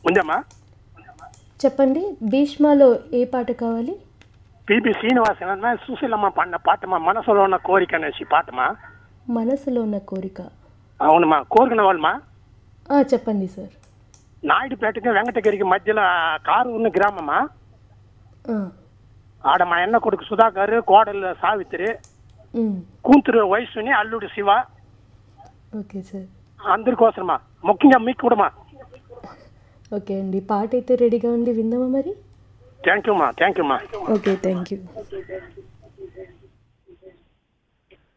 ఉందమ్మా చెప్పండి భీష్మలో ఏ పాట కావాలి పిబి శ్రీనివాసన్ సుశీలమ్మ పాడిన పాటమా మనసులో ఉన్న కోరిక అనేసి పాటమా మనసులో ఉన్న కోరిక అవునమ్మా కోరుకున్న వాళ్ళమా ఆ, చెప్పండి సార్ నాయుడుపేటకి వెంకటగిరికి మధ్యలో కారు ఉన్న గ్రామమా ఆ, ఆడ మా అన్న కొడుకు సుధాకర్ కోడలు సావిత్రి ఉమ్, కూతురు వయసుని అల్లుడు శివ ఓకే సార్ అందరి కోసమా ముఖ్యంగా మీకు కూడామా ఓకే అండి పాట అయితే రెడీగా ఉంది విందామా మరి థ్యాంక్ యూ మా థ్యాంక్ యూ మా ఓకే థ్యాంక్ యూ